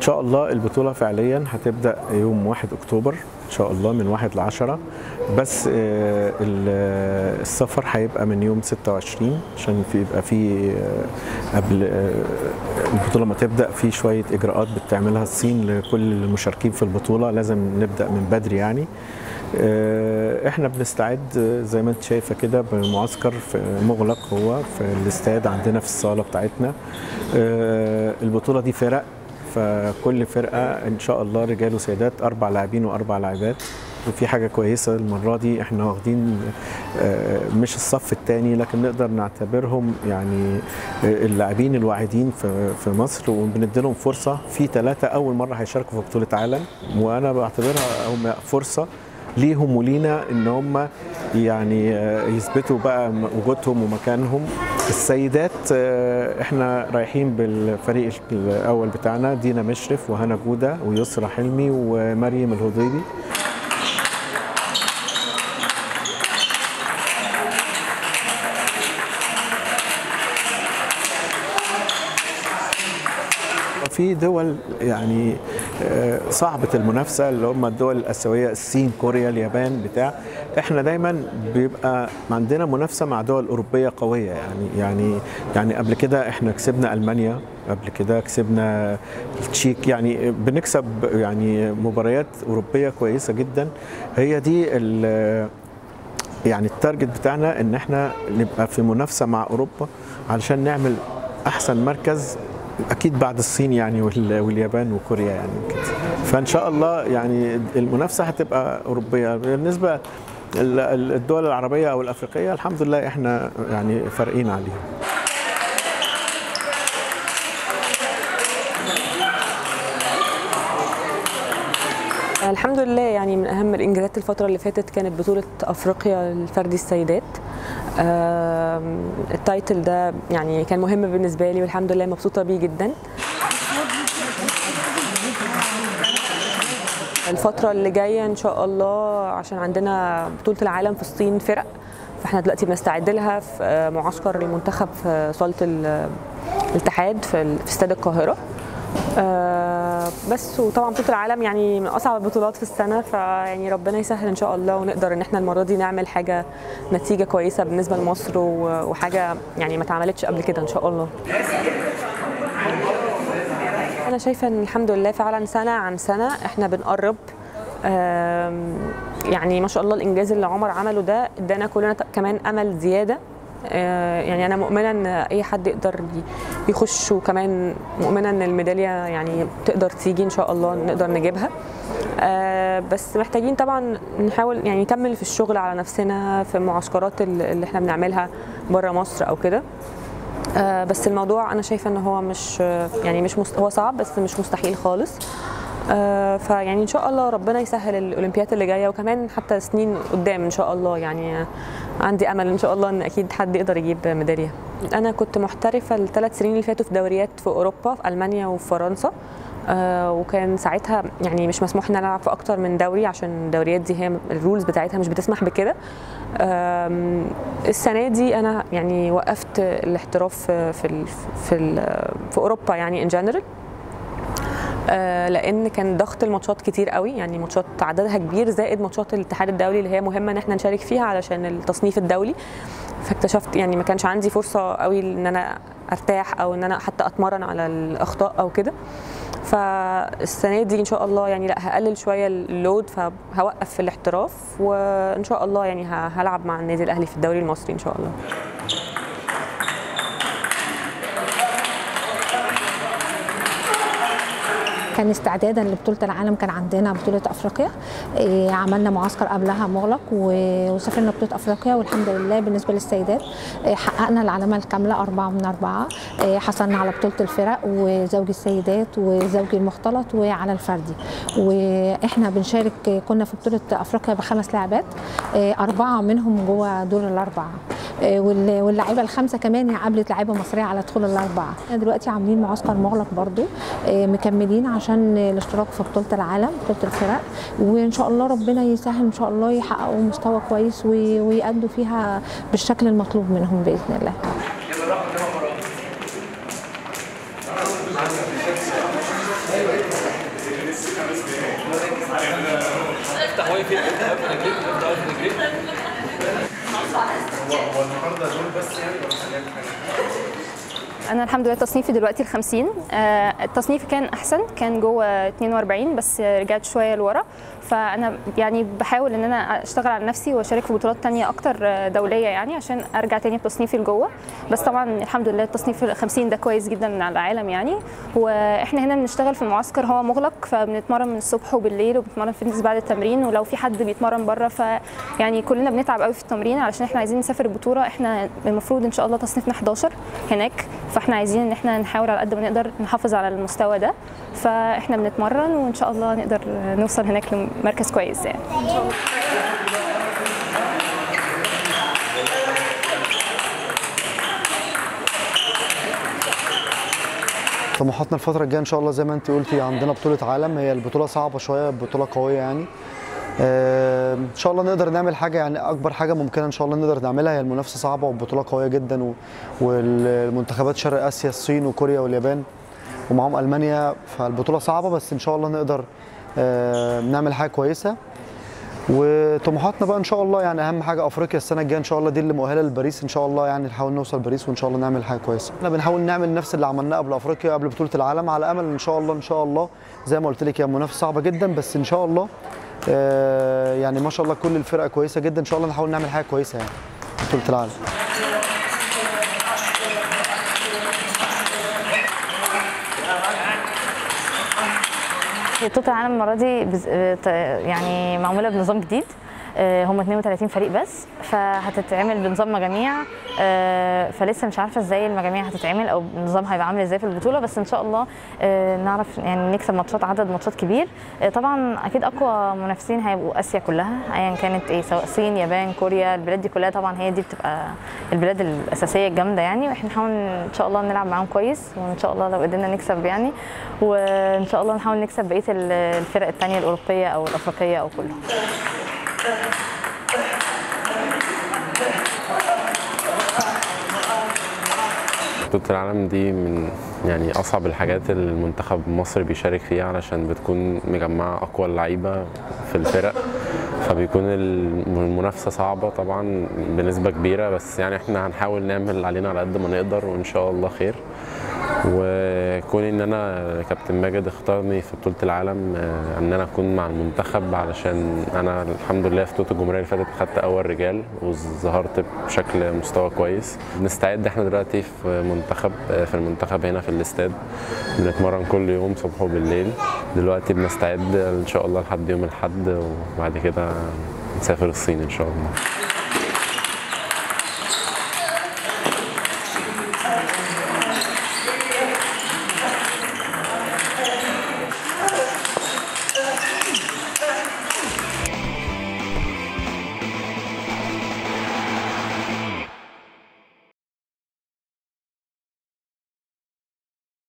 شاء الله البطولة فعليا هتبدأ يوم 1 أكتوبر إن شاء الله من 1 ل 10 بس آه، ال- السفر هيبقى من يوم 26 عشان في يبقى في آه، قبل آه، البطولة ما تبدأ في شوية إجراءات بتعملها الصين لكل المشاركين في البطولة لازم نبدأ من بدري يعني آه، احنا بنستعد آه، زي ما انت شايفه كده بمعسكر في مغلق هو في الاستاد عندنا في الصاله بتاعتنا آه، البطوله دي فرق فكل فرقه ان شاء الله رجال وسيدات اربع لاعبين واربع لاعبات وفي حاجه كويسه المره دي احنا واخدين آه، مش الصف الثاني لكن نقدر نعتبرهم يعني آه، اللاعبين الواعدين في في مصر وبندي لهم فرصه في ثلاثه اول مره هيشاركوا في بطوله عالم وانا بعتبرها هم فرصه ليهم ولينا ان هم يعني آه، يثبتوا بقى م- وجودهم ومكانهم السيدات آه، احنا رايحين بالفريق الاول بتاعنا دينا مشرف وهنا جوده ويسرى حلمي ومريم الهضيبي في دول يعني آه، صعبة المنافسة اللي هم الدول الآسيوية الصين كوريا اليابان بتاع احنا دايما بيبقى عندنا منافسة مع دول أوروبية قوية يعني يعني يعني قبل كده احنا كسبنا ألمانيا قبل كده كسبنا التشيك يعني بنكسب يعني مباريات أوروبية كويسة جدا هي دي ال- يعني التارجت بتاعنا ان احنا نبقى في منافسه مع اوروبا علشان نعمل احسن مركز اكيد بعد الصين يعني وال- واليابان وكوريا يعني كده فان شاء الله يعني المنافسه هتبقى اوروبيه بالنسبه ال- ال- الدول العربيه او الافريقيه الحمد لله احنا يعني فارقين عليهم الحمد لله يعني من اهم الانجازات الفتره اللي فاتت كانت بطوله افريقيا الفردي السيدات آم، التايتل ده يعني كان مهم بالنسبه لي والحمد لله مبسوطه بيه جدا الفترة اللي جاية إن شاء الله عشان عندنا بطولة العالم في الصين فرق فاحنا دلوقتي بنستعد لها في آه، معسكر المنتخب في صالة ال- الاتحاد في ال- في استاد القاهرة آه، بس وطبعا بطولة العالم يعني من أصعب البطولات في السنة فيعني ربنا يسهل إن شاء الله ونقدر إن احنا المرة دي نعمل حاجة نتيجة كويسة بالنسبة لمصر و- وحاجة يعني ما اتعملتش قبل كده إن شاء الله انا شايفه ان الحمد لله فعلا سنه عن سنه احنا بنقرب آم، يعني ما شاء الله الانجاز اللي عمر عمله ده ادانا كلنا ت- كمان امل زياده آه، يعني انا مؤمنه ان اي حد يقدر ي- يخش وكمان مؤمنه ان الميداليه يعني تقدر تيجي ان شاء الله نقدر نجيبها آه، بس محتاجين طبعا نحاول يعني نكمل في الشغل على نفسنا في المعسكرات اللي اللي احنا بنعملها بره مصر او كده آه، بس الموضوع انا شايفه ان هو مش يعني مش مست... هو صعب بس مش مستحيل خالص آه، فيعني ان شاء الله ربنا يسهل الاولمبيات اللي جايه وكمان حتى سنين قدام ان شاء الله يعني آه، عندي امل ان شاء الله ان اكيد حد يقدر يجيب ميداليه انا كنت محترفه الثلاث سنين اللي فاتوا في دوريات في اوروبا في المانيا وفي فرنسا آه، وكان ساعتها يعني مش مسموح ان انا العب في اكتر من دوري عشان الدوريات دي هي الرولز بتاعتها مش بتسمح بكده آم، السنه دي انا يعني وقفت الاحتراف في في ال- في, ال- في اوروبا يعني ان جنرال لان كان ضغط الماتشات كتير قوي يعني ماتشات عددها كبير زائد ماتشات الاتحاد الدولي اللي هي مهمه ان احنا نشارك فيها علشان التصنيف الدولي فاكتشفت يعني ما كانش عندي فرصه قوي ان انا ارتاح او ان انا حتى اتمرن على الاخطاء او كده فالسنه دي ان شاء الله يعني لا هقلل شويه اللود فهوقف في الاحتراف وان شاء الله يعني ه- هلعب مع النادي الاهلي في الدوري المصري ان شاء الله كان استعدادا لبطوله العالم كان عندنا بطوله افريقيا إيه، عملنا معسكر قبلها مغلق و- وسافرنا بطوله افريقيا والحمد لله بالنسبه للسيدات إيه، حققنا العلامه الكامله أربعة من أربعة إيه، حصلنا على بطوله الفرق وزوجي السيدات وزوجي المختلط وعلى الفردي واحنا بنشارك كنا في بطوله افريقيا بخمس لاعبات إيه، اربعه منهم جوه دور الاربعه إيه، وال- واللاعيبه الخمسه كمان قابلت لاعيبه مصريه على دخول الاربعه احنا دلوقتي عاملين معسكر مغلق برضو إيه، مكملين عشان الاشتراك في بطوله العالم بطوله الفرق وان شاء الله ربنا يسهل ان شاء الله يحققوا مستوى كويس وي- ويأدوا فيها بالشكل المطلوب منهم باذن الله يلا انا الحمد لله تصنيفي دلوقتي ال 50 آه، التصنيف كان احسن كان جوه 42 بس رجعت شويه لورا فانا يعني بحاول ان انا اشتغل على نفسي واشارك في بطولات تانية اكتر آه، دوليه يعني عشان ارجع تاني بتصنيفي لجوه بس طبعا الحمد لله التصنيف ال 50 ده كويس جدا على العالم يعني واحنا هنا بنشتغل في المعسكر هو مغلق فبنتمرن من الصبح وبالليل وبنتمرن فيتنس بعد التمرين ولو في حد بيتمرن بره ف يعني كلنا بنتعب قوي في التمرين علشان احنا عايزين نسافر البطوله احنا المفروض ان شاء الله تصنيفنا 11 هناك فاحنا عايزين ان احنا نحاول على قد ما نقدر نحافظ على المستوى ده فاحنا بنتمرن وان شاء الله نقدر نوصل هناك لمركز كويس يعني طموحاتنا الفترة الجاية إن شاء الله زي ما أنت قلتي عندنا بطولة عالم هي البطولة صعبة شوية بطولة قوية يعني آه، إن شاء الله نقدر نعمل حاجة يعني أكبر حاجة ممكنة إن شاء الله نقدر نعملها هي المنافسة صعبة والبطولة قوية جدا و- والمنتخبات شرق آسيا الصين وكوريا واليابان ومعاهم ألمانيا فالبطولة صعبة بس إن شاء الله نقدر آه، نعمل حاجة كويسة وطموحاتنا بقى ان شاء الله يعني اهم حاجه افريقيا السنه الجايه ان شاء الله دي اللي مؤهله لباريس ان شاء الله يعني نحاول نوصل باريس وان شاء الله نعمل حاجه كويسه احنا بنحاول نعمل نفس اللي عملناه قبل افريقيا قبل بطوله العالم على امل ان شاء الله ان شاء الله زي ما قلت لك هي منافسه صعبه جدا بس ان شاء الله آه، يعني ما شاء الله كل الفرقه كويسه جدا ان شاء الله نحاول نعمل حاجه كويسه يعني بطوله العالم بطولة العالم المرة دي بز... بت- يعني معمولة بنظام جديد آه، هم 32 فريق بس فهتتعمل بنظام مجاميع آه، فلسه مش عارفه ازاي المجاميع هتتعمل او النظام هيبقى عامل ازاي في البطوله بس ان شاء الله آه، نعرف يعني نكسب ماتشات عدد ماتشات كبير آه، طبعا اكيد اقوى منافسين هيبقوا اسيا كلها ايا كانت ايه سواء الصين يابان كوريا البلاد دي كلها طبعا هي دي بتبقى البلاد الاساسيه الجامده يعني واحنا نحاول ان شاء الله نلعب معاهم كويس وان شاء الله لو قدرنا نكسب يعني وان شاء الله نحاول نكسب بقيه الفرق الثانيه الاوروبيه او الافريقيه او كله بطولة العالم دي من يعني أصعب الحاجات اللي المنتخب المصري بيشارك فيها علشان بتكون مجمعة أقوى اللعيبة في الفرق فبيكون المنافسة صعبة طبعا بنسبة كبيرة بس يعني احنا هنحاول نعمل علينا على قد ما نقدر وإن شاء الله خير وكون ان انا كابتن ماجد اختارني في بطوله العالم آه، ان انا اكون مع المنتخب علشان انا الحمد لله في بطوله الجمهوريه اللي فاتت خدت اول رجال وظهرت بشكل مستوى كويس بنستعد احنا دلوقتي في منتخب آه، في المنتخب هنا في الاستاد بنتمرن كل يوم صبح وبالليل دلوقتي بنستعد ان شاء الله لحد يوم الاحد وبعد كده نسافر الصين ان شاء الله